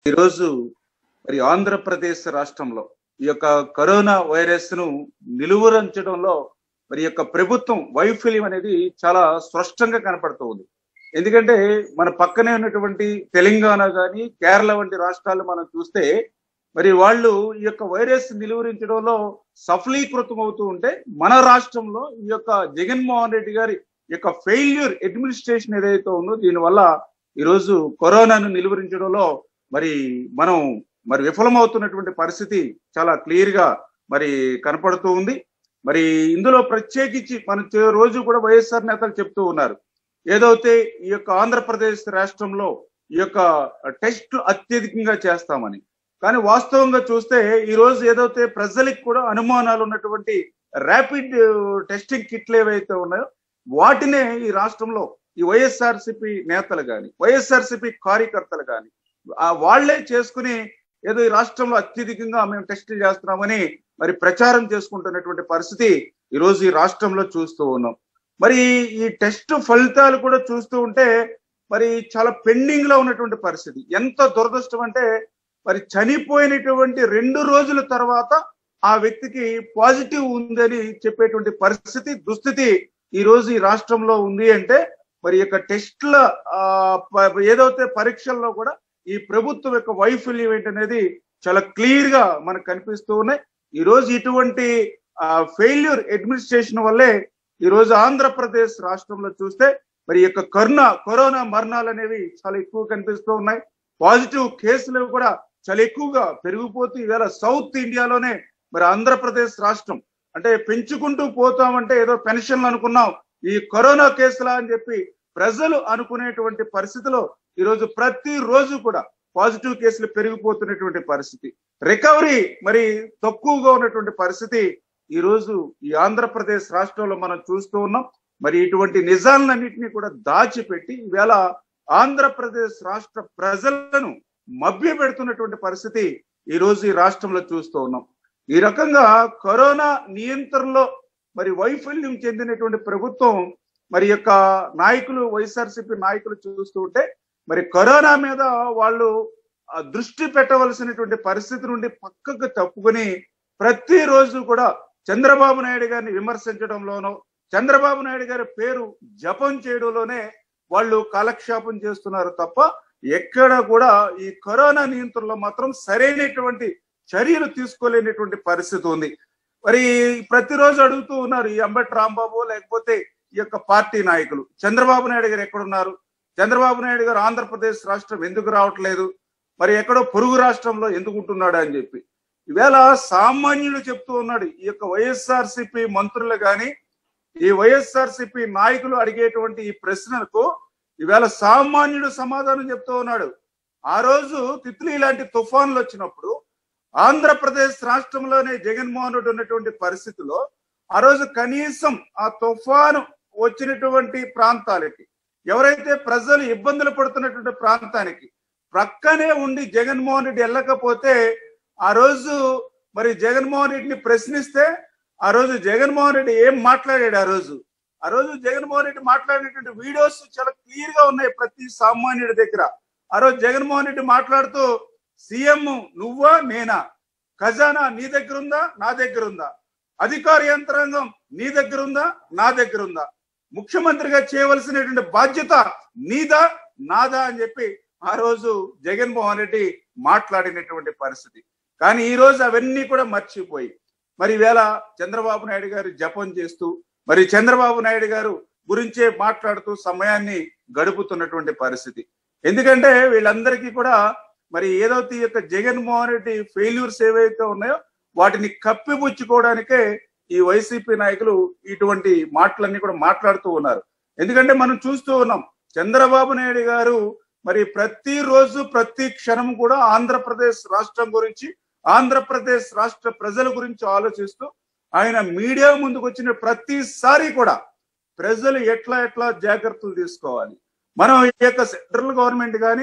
ఈరోజు మరి ఆంధ్రప్రదేశ్ రాష్ట్రంలో ఈ యొక్క కరోనా వైరస్ ను నిలువరించడంలో మరి యొక్క ప్రభుత్వం వైఫల్యం అనేది చాలా స్పష్టంగా కనపడుతూ ఉంది ఎందుకంటే మన పక్కనే ఉన్నటువంటి తెలంగాణ కానీ కేరళ వంటి రాష్ట్రాలు మనం చూస్తే మరి వాళ్ళు ఈ యొక్క వైరస్ నిలువరించడంలో సఫలీకృతం అవుతూ ఉంటే మన రాష్ట్రంలో ఈ యొక్క జగన్మోహన్ రెడ్డి గారి యొక్క ఫెయిల్యూర్ అడ్మినిస్ట్రేషన్ ఏదైతే ఉందో దీనివల్ల ఈరోజు కరోనాను నిలువరించడంలో మరి మనం మరి విఫలమవుతున్నటువంటి పరిస్థితి చాలా క్లియర్ గా మరి కనపడుతూ ఉంది మరి ఇందులో ప్రత్యేకించి మన చే- రోజు కూడా వైఎస్ఆర్ నేతలు చెప్తూ ఉన్నారు ఏదైతే ఈ యొక్క ఆంధ్రప్రదేశ్ రాష్ట్రంలో ఈ యొక్క టెస్ట్ అత్యధికంగా చేస్తామని కానీ వాస్తవంగా చూస్తే ఈ రోజు ఏదైతే ప్రజలకు కూడా అనుమానాలు ఉన్నటువంటి ర్యాపిడ్ టెస్టింగ్ కిట్లు ఏవైతే ఉన్నాయో వాటినే ఈ రాష్ట్రంలో ఈ వైఎస్ఆర్సిపి నేతలు కానీ వైఎస్ఆర్సిపి కార్యకర్తలు కానీ ఆ వాళ్లే చేసుకుని ఏదో ఈ రాష్ట్రంలో అత్యధికంగా మేము టెస్టులు చేస్తున్నామని మరి ప్రచారం చేసుకుంటున్నటువంటి పరిస్థితి ఈ రోజు ఈ రాష్ట్రంలో చూస్తూ ఉన్నాం మరి ఈ టెస్ట్ ఫలితాలు కూడా చూస్తూ ఉంటే మరి చాలా పెండింగ్ లో ఉన్నటువంటి పరిస్థితి ఎంత దురదృష్టం అంటే మరి చనిపోయినటువంటి రెండు రోజుల తర్వాత ఆ వ్యక్తికి పాజిటివ్ ఉందని చెప్పేటువంటి పరిస్థితి దుస్థితి ఈ రోజు ఈ రాష్ట్రంలో ఉంది అంటే మరి ఈ యొక్క టెస్ట్ల ఆ, ప- ఏదైతే పరీక్షల్లో కూడా ఈ ప్రభుత్వం యొక్క వైఫల్యం ఏంటనేది చాలా క్లియర్ గా మనకు కనిపిస్తూ ఉన్నాయి ఈ రోజు ఇటువంటి ఫెయిల్యూర్ అడ్మినిస్ట్రేషన్ వల్లే ఈ రోజు ఆంధ్రప్రదేశ్ రాష్ట్రంలో చూస్తే మరి ఈ యొక్క కరోనా కరోనా మరణాలు అనేవి చాలా ఎక్కువ కనిపిస్తూ ఉన్నాయి పాజిటివ్ కేసులు కూడా చాలా ఎక్కువగా పెరిగిపోతూ ఈవేళ సౌత్ ఇండియాలోనే మరి ఆంధ్రప్రదేశ్ రాష్ట్రం అంటే పెంచుకుంటూ పోతామంటే ఏదో పెన్షన్లు అనుకున్నాం ఈ కరోనా కేసులా అని చెప్పి ప్రజలు అనుకునేటువంటి పరిస్థితిలో ఈరోజు ప్రతి రోజు కూడా పాజిటివ్ కేసులు పెరిగిపోతున్నటువంటి పరిస్థితి రికవరీ మరి తక్కువగా ఉన్నటువంటి పరిస్థితి ఈ రోజు ఈ ఆంధ్రప్రదేశ్ రాష్ట్రంలో మనం చూస్తూ ఉన్నాం మరి ఇటువంటి నిజాలన్నింటినీ కూడా దాచిపెట్టి ఈవేళ ఆంధ్రప్రదేశ్ రాష్ట్ర ప్రజలను మభ్య పెడుతున్నటువంటి పరిస్థితి ఈ రోజు ఈ రాష్ట్రంలో చూస్తూ ఉన్నాం ఈ రకంగా కరోనా నియంత్రణలో మరి వైఫల్యం చెందినటువంటి ప్రభుత్వం మరి యొక్క నాయకులు వైఎస్ఆర్సీపీ నాయకులు చూస్తూ ఉంటే మరి కరోనా మీద వాళ్ళు ఆ దృష్టి పెట్టవలసినటువంటి పరిస్థితి నుండి పక్కకు తప్పుకొని ప్రతిరోజు కూడా చంద్రబాబు నాయుడు గారిని విమర్శించడంలోనో చంద్రబాబు నాయుడు గారి పేరు జపం చేయడంలోనే వాళ్ళు కాలక్షేపం చేస్తున్నారు తప్ప ఎక్కడ కూడా ఈ కరోనా నియంత్రణలో మాత్రం సరైనటువంటి చర్యలు తీసుకోలేనటువంటి పరిస్థితి ఉంది మరి ప్రతిరోజు అడుగుతూ ఉన్నారు ఈ అంబటి రాంబాబు లేకపోతే ఈ యొక్క పార్టీ నాయకులు చంద్రబాబు నాయుడు గారు ఎక్కడున్నారు చంద్రబాబు నాయుడు గారు ఆంధ్రప్రదేశ్ రాష్ట్రం ఎందుకు రావట్లేదు మరి ఎక్కడో పొరుగు రాష్ట్రంలో ఎందుకు ఉంటున్నాడు అని చెప్పి ఈవేళ సామాన్యుడు చెప్తూ ఉన్నాడు ఈ యొక్క వైఎస్ఆర్సిపి మంత్రులు గాని ఈ వైఎస్ఆర్సిపి నాయకులు అడిగేటువంటి ఈ ప్రశ్నలకు ఈవేళ సామాన్యుడు సమాధానం చెప్తూ ఉన్నాడు ఆ రోజు తిత్లీ లాంటి తుఫాన్లు వచ్చినప్పుడు ఆంధ్రప్రదేశ్ రాష్ట్రంలోనే జగన్మోహన్ రెడ్డి ఉన్నటువంటి పరిస్థితిలో ఆ రోజు కనీసం ఆ తుఫాను వచ్చినటువంటి ప్రాంతాలకి ఎవరైతే ప్రజలు ఇబ్బందులు పడుతున్నటువంటి ప్రాంతానికి ప్రక్కనే ఉండి జగన్మోహన్ రెడ్డి వెళ్ళకపోతే ఆ రోజు మరి జగన్మోహన్ రెడ్డిని ప్రశ్నిస్తే ఆ రోజు జగన్మోహన్ రెడ్డి ఏం మాట్లాడాడు ఆ రోజు ఆ రోజు జగన్మోహన్ రెడ్డి మాట్లాడినటువంటి వీడియోస్ చాలా క్లియర్ గా ఉన్నాయి ప్రతి సామాన్యుడి దగ్గర ఆ రోజు జగన్మోహన్ రెడ్డి మాట్లాడుతూ సీఎం నువ్వా నేనా ఖజానా నీ దగ్గర ఉందా నా దగ్గర ఉందా అధికార యంత్రాంగం నీ దగ్గర ఉందా నా దగ్గర ఉందా ముఖ్యమంత్రిగా చేయవలసినటువంటి బాధ్యత నీదా నాదా అని చెప్పి ఆ రోజు జగన్మోహన్ రెడ్డి మాట్లాడినటువంటి పరిస్థితి కానీ ఈ రోజు అవన్నీ కూడా మర్చిపోయి మరి ఈవేళ చంద్రబాబు నాయుడు గారు జపం చేస్తూ మరి చంద్రబాబు నాయుడు గారు గురించే మాట్లాడుతూ సమయాన్ని గడుపుతున్నటువంటి పరిస్థితి ఎందుకంటే వీళ్ళందరికీ కూడా మరి ఏదైతే ఈ యొక్క జగన్మోహన్ రెడ్డి ఫెయిల్యూర్స్ ఏవైతే ఉన్నాయో వాటిని కప్పిపుచ్చుకోవడానికే ఈ వైసీపీ నాయకులు ఇటువంటి మాటలన్నీ కూడా మాట్లాడుతూ ఉన్నారు ఎందుకంటే మనం చూస్తూ ఉన్నాం చంద్రబాబు నాయుడు గారు మరి ప్రతి రోజు ప్రతి క్షణం కూడా ఆంధ్రప్రదేశ్ రాష్ట్రం గురించి ఆంధ్రప్రదేశ్ రాష్ట్ర ప్రజల గురించి ఆలోచిస్తూ ఆయన మీడియా ముందుకు వచ్చిన ప్రతిసారి కూడా ప్రజలు ఎట్లా ఎట్లా జాగ్రత్తలు తీసుకోవాలి మనం ఈ యొక్క సెంట్రల్ గవర్నమెంట్ కానీ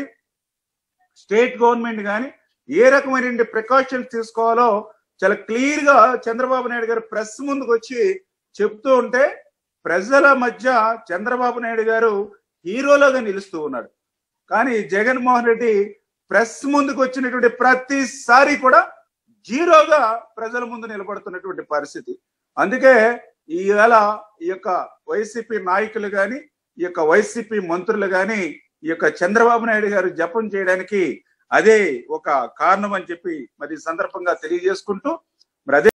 స్టేట్ గవర్నమెంట్ కానీ ఏ రకమైన ప్రికాషన్స్ తీసుకోవాలో చాలా క్లియర్ గా చంద్రబాబు నాయుడు గారు ప్రెస్ ముందుకు వచ్చి చెప్తూ ఉంటే ప్రజల మధ్య చంద్రబాబు నాయుడు గారు హీరోలాగా నిలుస్తూ ఉన్నాడు కానీ జగన్మోహన్ రెడ్డి ప్రెస్ ముందుకు వచ్చినటువంటి ప్రతిసారి కూడా జీరోగా ప్రజల ముందు నిలబడుతున్నటువంటి పరిస్థితి అందుకే ఈవేళ ఈ యొక్క వైసీపీ నాయకులు గాని ఈ యొక్క వైసీపీ మంత్రులు గాని ఈ యొక్క చంద్రబాబు నాయుడు గారు జపం చేయడానికి అదే ఒక కారణం అని చెప్పి మరి ఈ సందర్భంగా తెలియజేసుకుంటూ మరి అదే